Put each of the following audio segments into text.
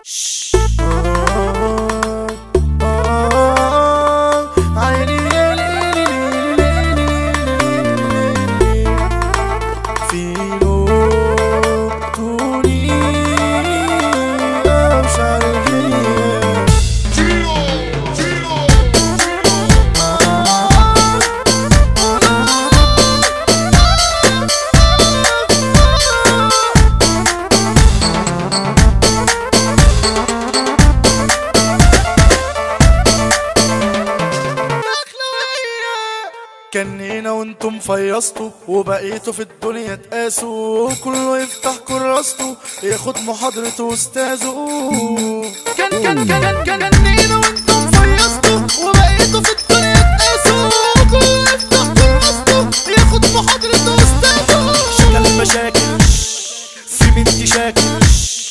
عيني يا ليلي ليلي ليلي فيلو توني مش عارف ايه كان هنا وانتم فيصتوا وبقيتوا في الدنيا تقاسوا كله يفتح كراسته ياخد محاضرة استاذه كان كان كان كان كان هنا وانتم فيصتوا وبقيتوا في الدنيا تقاسوا كله يفتح كراسته ياخد محاضرة استاذه شكل مشاكل في بنت شاكل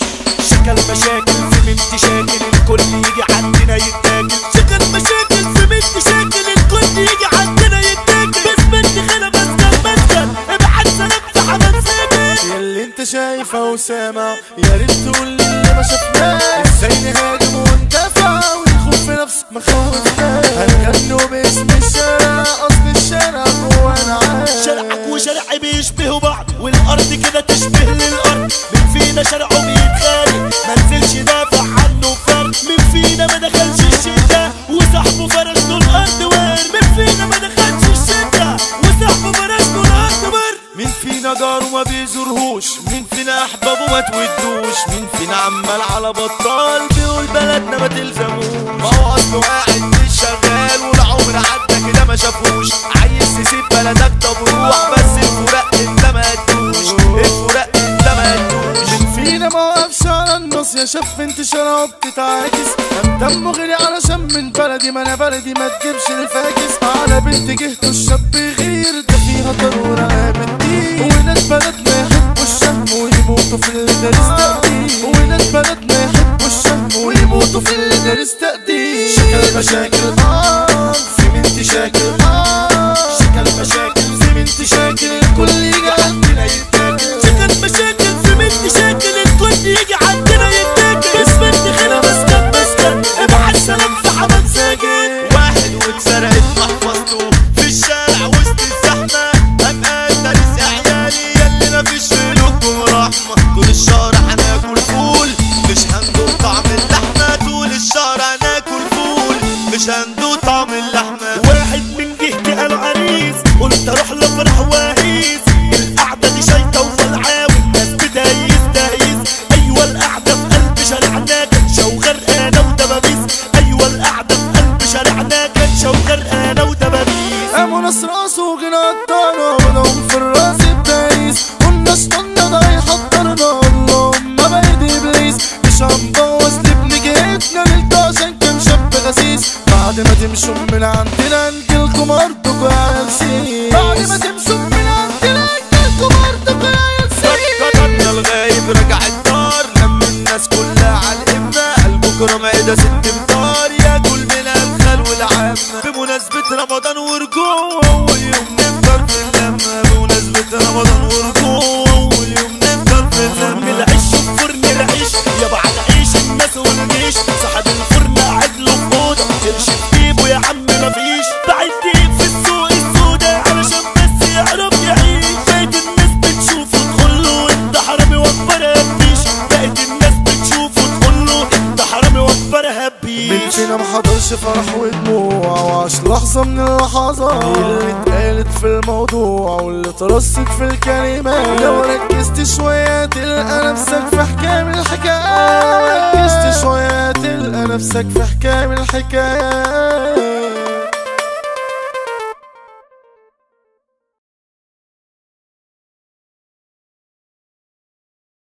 شكل مشاكل في بنت شاكل الكل يجي عندنا يتاكل شكل مشاكل في بنت شاكل الكل يجي عندنا يتاكل بس بنت خلا بس كان مسكن ابعت سلام في حمام ساكن يا اللي انت شايفه وسامع يا ريت تقول لي اللي ما شفناه ازاي نهاجم وندافع ونخوف في نفسك مخاوفنا هنغنوا باسم الشارع اصل الشارع جوانا عايش شرعك وشرعي بيشبهوا بعض والارض كده تشبه للارض مين فينا شرعه بيتخانق ما نزلش دافع عنه فرق مين فينا ما دخلش الشتا وصاحبه فرش له الارض وار مين فينا ما دخلش الشتا وصاحبه فرش له الارض وار مين فينا جاره ما بيزورهوش مين فينا احبابه ما تودوش مين فينا عمال على بطال بيقول بلدنا ما تلزموش ما هو اصله قاعد مش شغال والعمر عدى كده ما شافوش عايز تسيب بلدك طب روح بس الفراق انت ما تدوش الفراق انت ما تدوش مين فينا ما وقفش على النص يا شاف انت شراب بتتعاكس كان دمه غيري علشان من بلدي ما انا بلدي ما تجيبش الفاكس على بنت جهته الشاب غير ده فيها ضرورة بنتي وناس بلدنا يحبوا الشم ويموتوا في اللي دارس تقدير وناس بلدنا يحبوا الشم ويموتوا في اللي دارس تقدير شكل مشاكل اه في بنت شاكل اه شكل مشاكل في بنت شاكل كل يجي عندنا يتاكل شكل مشاكل في بنت شاكل الكل يجي عندنا يتاكل بس بنت خلا مسكن مسكن ابعت سلام في حمام ساكن واحد واتسرقت محفظته في الشارع وسط الزحمة أبقى دارس إعلاني ياللي مفيش في قلوبكم رحمة طول الشهر هناكل فول مش هندوق طعم اللحمة طول الشهر هناكل فول مش هندوق طعم اللحمة واحد من جهتي قال عريس قلت اروح لفرح واهيس القعده دي شيطه وفلعه والناس بتهيس تهيس ايوه القعده في قلب شارعنا كنشه وغرقانه ودبابيس ايوه القعده في قلب شارعنا كنشه وغرقانه ودبابيس قاموا ناس راسه وجينا قطعنا بدهم في الراس بتايس قلنا اشطنا ده يحضرنا اللهم بعيد ابليس مش هنبوظ لابن جهتنا ليلته عشان كام شاب غسيس بعد ما تمشوا من عندنا نجيلكم ارضكم يا عيال بعد ما تمشوا من عندنا نجيلكم ارضكم يا عيال قدرنا الغايب رجع الدار لم الناس كلها على الإمة قلبه معدة ست امتار ياكل من الخل والعامة بمناسبة رمضان ورجوع أول يوم نفطر في اللمة بمناسبة رمضان ورجوع أول يوم نفطر في فرن اللمة العيش وفرن العيش يا بعد عيش الناس والجيش صاحب الفرن قاعد له في اوضه قرش في جيبه يا عم مفيش بعد دقيق في السوق السودا علشان بس يعرف يعيش بقيت الناس بتشوفه تقول له انت حرامي وفرها بيش بقيت الناس بتشوفه تقول له انت حرامي وفرها مين بيش فينا محضرش فرح ودموع وعاش لحظة من اللحظات اللي اتقالت في الموضوع واللي ترصت في الكلمات لو ركزت شوية تلقى نفسك في حكاية من الحكايات ركزت شوية تلقى نفسك في حكاية من الحكايات